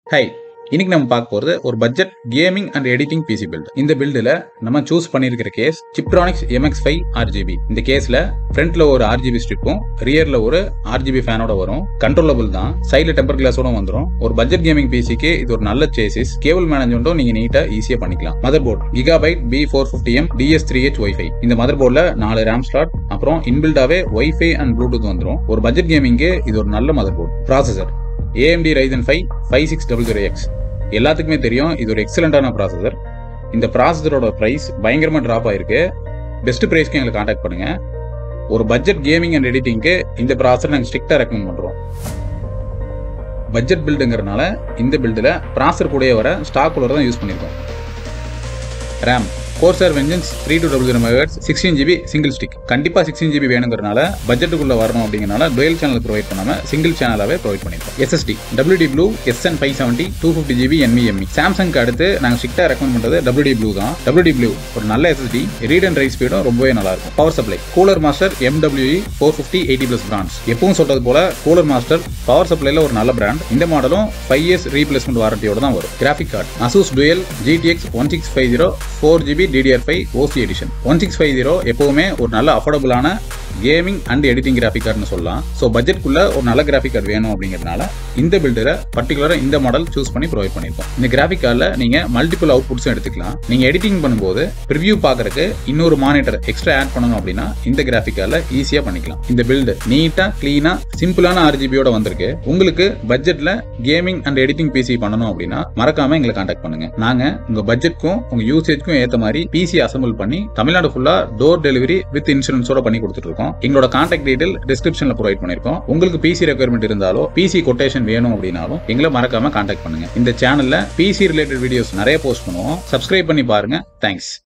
high இன்னைக்கு நம்ம பார்க்க போகிறது ஒரு budget gaming and editing PC build இந்த பில்டில் நம்ம சூஸ் பண்ணியிருக்கிற case Zebronics MX five RGB இந்த கேஸில் ஃப்ரண்ட்ல ஒரு ஆர்ஜிபி ஸ்ட்ரிப்பும் ரியரில் ஒரு ஆர்ஜிபி ஃபேனோட வரும் கண்ட்ரோலபிள் தான் சைடில் டெம்பர் கிளாஸோட வந்துடும் ஒரு பட்ஜெட் கேமிங் பிசிக்கு இது ஒரு நல்ல சேசிஸ் கேபிள் மேனேஜ்மெண்ட்டும் நீங்கள் நீட்டாக ஈஸியாக பண்ணிக்கலாம் motherboard Gigabyte B four fifty M DS three H WiFi இந்த மதர் போர்டில் நாலு ரேம் ஸ்லாட் அப்புறம் இன்பில்டாவே ஒய்ஃபை அண்ட் ப்ளூடூத் வந்துடும் ஒரு பட்ஜெட் கேமிங்க்கு இது ஒரு நல்ல motherboard processor AMD Ryzen five five six double zero X எல்லாத்துக்குமே தெரியும் இது ஒரு எக்ஸலண்டான ப்ராசஸர் இந்த ப்ராசஸரோட ப்ரைஸ் பயங்கரமாக ட்ராப் ஆயிருக்கு பெஸ்ட் ப்ரைஸ்க்கு எங்களை காண்டாக்ட் பண்ணுங்க ஒரு பட்ஜெட் கேமிங் அண்ட் எடிட்டிங்க்கு இந்த ப்ராசஸர் நாங்கள் ஸ்ட்ரிக்டாக ரெக்கமெண்ட் பண்ணுறோம் பட்ஜெட் பில்டுங்கிறனால இந்த பில்டில் ப்ராசர் கூடயே வர ஸ்டாக் கூலர் தான் யூஸ் பண்ணியிருக்கோம் RAM Corsair Vengeance three two double zero megahertz sixteen GB single stick கண்டிப்பாக சிக்ஸ்டீன் ஜிபி வேணுங்கிறனால பட்ஜெட்டுக்குள்ள வரணும் அப்படிங்கிறனால டுவெல் சேனல் ப்ரொவைட் பண்ணாமல் சிங்கிள் சேனலாகவே ப்ரொவைட் பண்ணியிருக்கோம் SSD WD Blue SN five seventy two fifty GB NVMe சாம்சங்க்கு அடுத்து நாங்கள் ஸ்ட்ரிக்டாக ரெக்கமெண்ட் பண்ணுறது டபிள்யூடி ப்ளூ தான் டபிள்யூடி ப்ளூ ஒரு நல்ல எஸ்எஸ்டி ரீட் அண்ட் ரைட் ஸ்பீடும் ரொம்பவே நல்லா இருக்கும் power supply cooler master MWE four fifty eighty plus brands எப்பவும் சொல்றது போல கூலர் மாஸ்டர் பவர் சப்ளைல ஒரு நல்ல பிராண்ட் இந்த மாடலும் ஃபைவ் இயர்ஸ் ரீப்ளேஸ்மெண்ட் வாரண்டியோட தான் வரும் graphic card Asus dual GTX one six five zero four GB DDR five OC edition one six five zero எப்பவுமே ஒரு நல்ல அஃபோர்டபுளான கேமிங் அண்ட் எடிட்டிங் கிராஃபிக் கார்டுன்னு சொல்லலாம் ஸோ பட்ஜெட்குள்ள ஒரு நல்ல கிராஃபிக் கார்டு வேணும் அப்படிங்கிறதுனால இந்த பில்டரை பர்டிகுலராக இந்த மாடல் சூஸ் பண்ணி ப்ரொவைட் பண்ணியிருக்கோம் இந்த கிராஃபிக் கார்டில் நீங்கள் மல்டிபிள் அவுட்புட்ஸும் எடுத்துக்கலாம் நீங்கள் எடிட்டிங் பண்ணும்போது ப்ரிவ்யூ பார்க்கறதுக்கு இன்னொரு மானிட்டர் எக்ஸ்ட்ரா ஆட் பண்ணணும் அப்படின்னா இந்த கிராஃபிக் கார்டில் ஈஸியாக பண்ணிக்கலாம் இந்த பில்டு நீட்டாக க்ளீனாக சிம்பிளான ஆர்ஜிபியோட வந்திருக்கு உங்களுக்கு பட்ஜெட்டில் கேமிங் அண்ட் எடிட்டிங் பிசி பண்ணணும் அப்படின்னா மறக்காம எங்களை காண்டாக்ட் பண்ணுங்க நாங்கள் உங்கள் பட்ஜெட்க்கும் உங்கள் யூசேஜ்க்கும் ஏற்ற மாதிரி பிசி அசம்பிள் பண்ணி தமிழ்நாடு ஃபுல்லாக டோர் டெலிவரி வித் இன்சூரன்ஸோட பண்ணி கொடுத்துட்டு இருக்கோம் எங்களோட கான்டாக்ட் டீடைல் டிஸ்கிரிப்ஷன்ல ப்ரொவைட் பண்ணிருக்கோம் உங்களுக்கு பிசி ரெக்குயர்மெண்ட் இருந்தாலோ பிசி கொட்டேஷன் வேணும் அப்படின்னாலும் எங்களை மறக்காம கான்டாக்ட் பண்ணுங்க இந்த சேனல்ல பிசி ரிலேட்டட் வீடியோஸ் நிறைய போஸ்ட் பண்ணுவோம் சப்ஸ்கிரைப் பண்ணி பாருங்க தேங்க்ஸ்